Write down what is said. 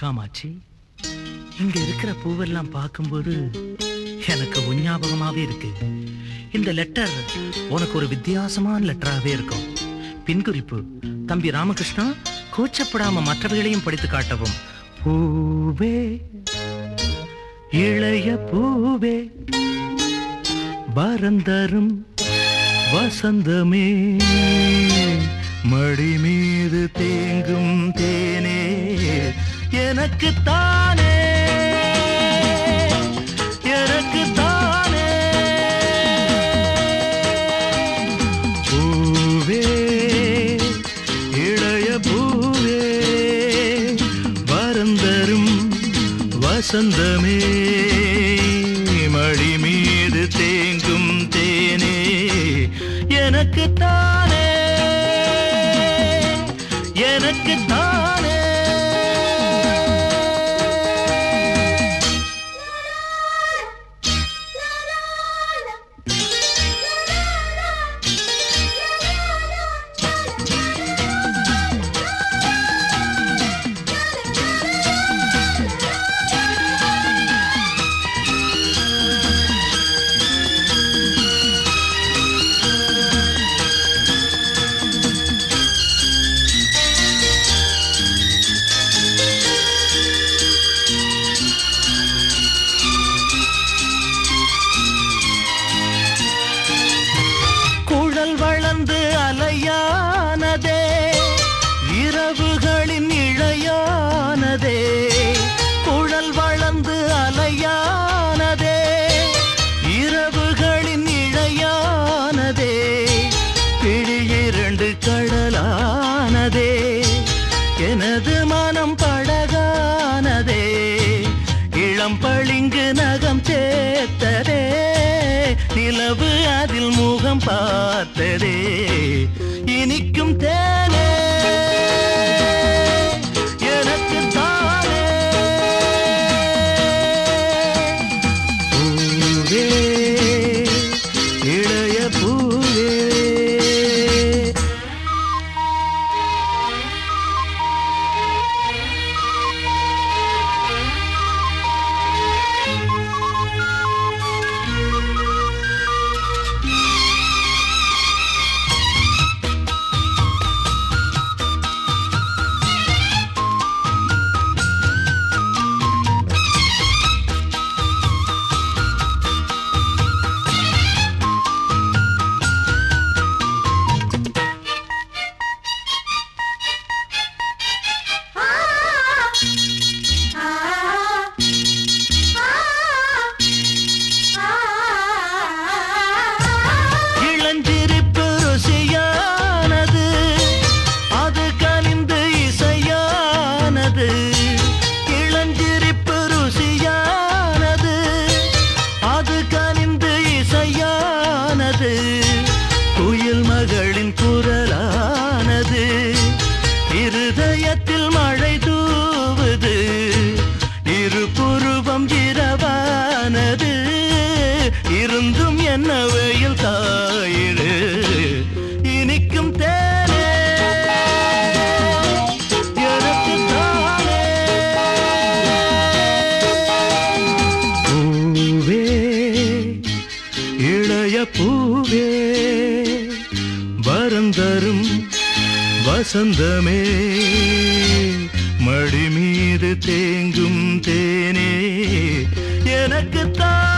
காமாட்சி இங்க இருக்கிற பூவெல்லாம் பார்க்கும்போது எனக்கு உன் ஞாபகமாவே இருக்கு இந்த லெட்டர் உனக்கு ஒரு வித்தியாசமான லெட்டராகவே இருக்கும் பின்குறிப்பு தம்பி ராமகிருஷ்ணா கூச்சப்படாம மற்றவைகளையும் படித்து காட்டவும் பூவே இளைய பூவே பரந்தரும் வசந்தமே மடி மீது தேங்கும் தேனே எனக்கு தானே எனக்கு தானே பூவே இளைய பூவே வரந்தரும் வசந்தமே மடி மீது தேங்கும் தேனே எனக்கு தானே எனக்கு தானே குழல் வளர்ந்து அலையானதே இரவுகளின் இழையானதே குழல் வளர்ந்து அலையானதே இரவுகளின் இழையானதே பிடி இரண்டு கடலானதே எனது மனம் படகானதே இளம் பளிங்கு நகம் சேர்த்ததே நிலவு அதில் முகம் பார்த்ததே இனிக்கும் தேனே எனக்கு தானே பூவே இளைய பூவே இளஞ்சிரிப்பு ருசியானது அது கனிந்து இசையானது இளஞ்சிரிப்பு ருசியானது அது கனிந்து இசையானது குயில் மகளின் குரலானது இருதயத்தில் மழை தூவுது இரு புருவம் இரவானது இருந்தும் என்ன வெயில் காயிடு இனிக்கும் தேனே எனக்கு தானே பூவே இளைய பூவே வரந்தரும் வசந்தமே மடி மீது தேங்கும் தேனே எனக்கு தான்